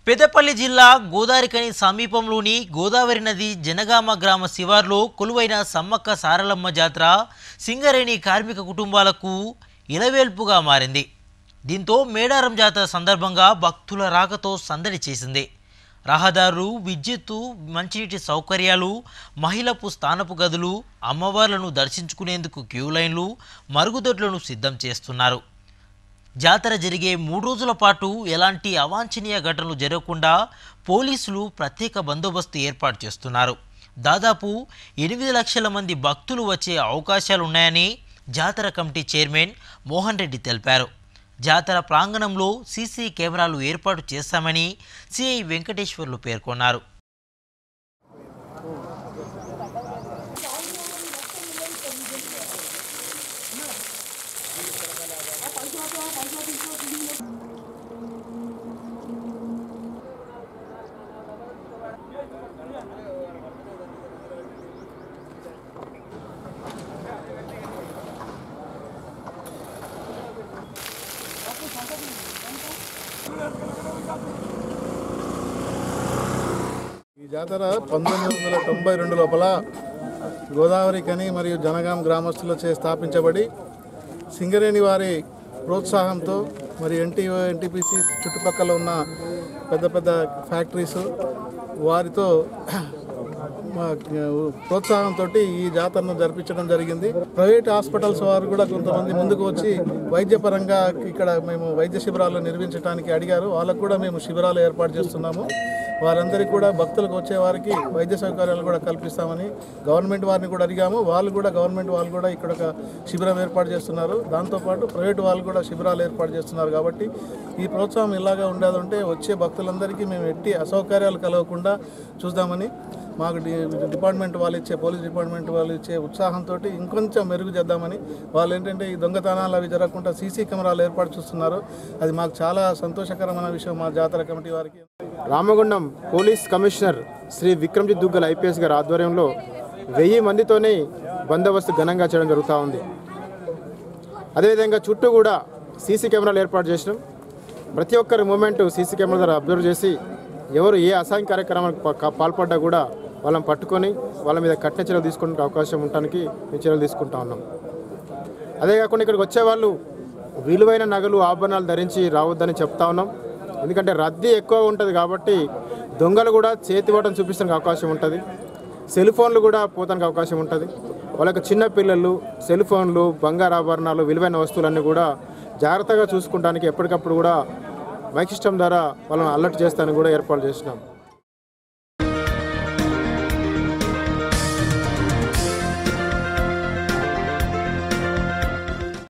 పెద్దపల్లి జిల్లా గోదావరికని సమీపంలోని గోదావరి నది జనగామ గ్రామ శివార్లో కొలువైన సమ్మక్క సారలమ్మ జాతర సింగరేణి కార్మిక కుటుంబాలకు ఇలవేల్పుగా మారింది దీంతో మేడారం జాతర సందర్భంగా భక్తుల రాకతో సందడి చేసింది రహదారులు విద్యుత్తు మంచినీటి సౌకర్యాలు మహిళపు స్థానపు గదులు అమ్మవార్లను దర్శించుకునేందుకు క్యూ లైన్లు మరుగుదొడ్లను సిద్ధం చేస్తున్నారు జాతర జరిగే మూడు రోజుల పాటు ఎలాంటి అవాంఛనీయ ఘటనలు జరగకుండా పోలీసులు ప్రత్యేక బందోబస్తు ఏర్పాటు చేస్తున్నారు దాదాపు ఎనిమిది లక్షల మంది భక్తులు వచ్చే అవకాశాలున్నాయని జాతర కమిటీ చైర్మన్ మోహన్ రెడ్డి తెలిపారు జాతర ప్రాంగణంలో సీసీ కెమెరాలు ఏర్పాటు చేస్తామని సిఐ వెంకటేశ్వర్లు పేర్కొన్నారు ఈ జాతర పంతొమ్మిది వందల తొంభై రెండు లోపల గోదావరి కని మరియు జనగాం గ్రామస్తులచే స్థాపించబడి సింగరేణి వారి ప్రోత్సాహంతో మరి ఎన్టీ ఎన్టీపీసీ చుట్టుపక్కల ఉన్న పెద్ద పెద్ద ఫ్యాక్టరీస్ వారితో మా ప్రోత్సాహంతో ఈ జాతరను జరిపించడం జరిగింది ప్రైవేట్ హాస్పిటల్స్ వారు కూడా కొంతమంది ముందుకు వచ్చి వైద్యపరంగా ఇక్కడ మేము వైద్య శిబిరాలు నిర్మించడానికి అడిగారు వాళ్ళకు కూడా మేము శిబిరాలు ఏర్పాటు చేస్తున్నాము వారందరికీ కూడా భక్తులకు వచ్చే వారికి వైద్య సౌకర్యాలు కూడా కల్పిస్తామని గవర్నమెంట్ వారిని కూడా అడిగాము వాళ్ళు కూడా గవర్నమెంట్ వాళ్ళు కూడా ఇక్కడ ఒక శిబిరం ఏర్పాటు చేస్తున్నారు దాంతోపాటు ప్రైవేట్ వాళ్ళు కూడా శిబిరాలు ఏర్పాటు చేస్తున్నారు కాబట్టి ఈ ప్రోత్సాహం ఇలాగా ఉండేదంటే వచ్చే భక్తులందరికీ మేము ఎట్టి అసౌకర్యాలు కలగకుండా చూద్దామని మాకు డి డిపార్ట్మెంట్ వాళ్ళు ఇచ్చే పోలీస్ డిపార్ట్మెంట్ వాళ్ళు ఇచ్చే ఉత్సాహంతో ఇంకొంచెం మెరుగు చేద్దామని వాళ్ళు ఏంటంటే ఈ దొంగతనాలు అవి జరగకుండా సీసీ కెమెరాలు ఏర్పాటు చేస్తున్నారు అది మాకు చాలా సంతోషకరమైన విషయం మా జాతర కమిటీ వారికి Ramagundam police commissioner Shri Vikramjeet Duggal IPS గారి ఆధ్వర్యంలో వెయ్యి మందితోనే బందోబస్తు ఘనంగా చేయడం జరుగుతూ ఉంది అదేవిధంగా చుట్టూ కూడా సీసీ కెమెరాలు ఏర్పాటు చేసినాం ప్రతి ఒక్కరి మూమెంట్ సీసీ కెమెరా ద్వారా అబ్జర్వ్ చేసి ఎవరు ఏ అసాంఘిక కార్యక్రమానికి పా- పాల్పడ్డా కూడా వాళ్ళని పట్టుకొని వాళ్ళ మీద కఠిన చర్యలు తీసుకునే అవకాశం ఉండడానికి మేము చర్యలు తీసుకుంటా ఉన్నాం అదే కాకుండా ఇక్కడికి వచ్చేవాళ్ళు విలువైన నగలు ఆభరణాలు ధరించి రావద్దని చెప్తా ఉన్నాం ఎందుకంటే రద్దీ ఎక్కువ ఉంటుంది కాబట్టి దొంగలు కూడా చేతి ఓటం చూపించడానికి అవకాశం ఉంటుంది సెల్ ఫోన్లు కూడా పోతానికి అవకాశం ఉంటుంది వాళ్ళకి చిన్న పిల్లలు సెల్ ఫోన్లు బంగారు ఆభరణాలు విలువైన వస్తువులన్నీ కూడా జాగ్రత్తగా చూసుకుంటానికి ఎప్పటికప్పుడు కూడా మైక్ సిస్టమ్ ద్వారా వాళ్ళని అలర్ట్ చేస్తానికి కూడా ఏర్పాటు చేసినాం